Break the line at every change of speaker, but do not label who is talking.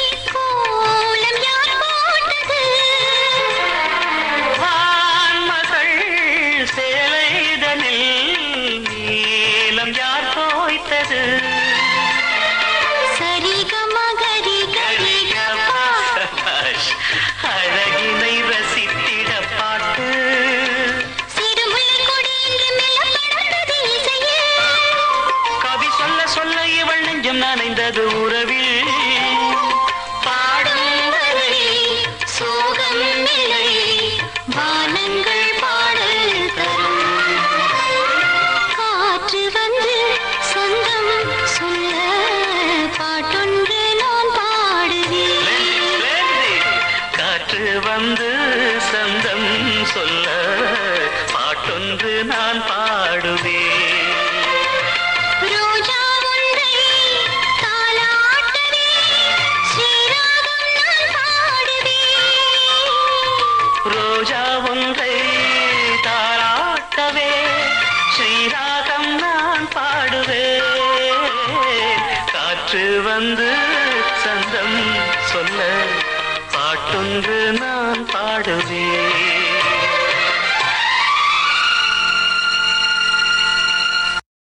கோலம் யார் போட்டது
வான்மகள் சேலைதனில் நீலம் யார் தோய்த்தது
சரிகம கரி கரி கப்பா
அழகினை ரசித்திட பாட்டு
சிறுமுல்லை கொடி என்று மெல்ல படர்ந்தது இசையே
கவி சொல்ல சொல்ல இவள் நெஞ்சம் நனைந்தது உறவில்
பாடும் வரை சோகம் இல்லை வானங்கள் பாடல் தரும் காற்று வந்து சொந்தம் சொல்ல பாட்டொன்று நான் பாடுவேன்
காற்று வந்து சந்தம் சொல்ல பாட்டொன்று நான் பாடுவேன்
ரோஜா ஒன்றை தாலாட்டவே ஸ்ரீராகம் நான் பாடுவேன்
ரோஜா ஒன்றை தாராட்டவே ஸ்ரீராகம் நான் பாடுவேன் காற்று வந்து சந்தம் சொல்ல பாட்டொன்று நான் பாடுவேன்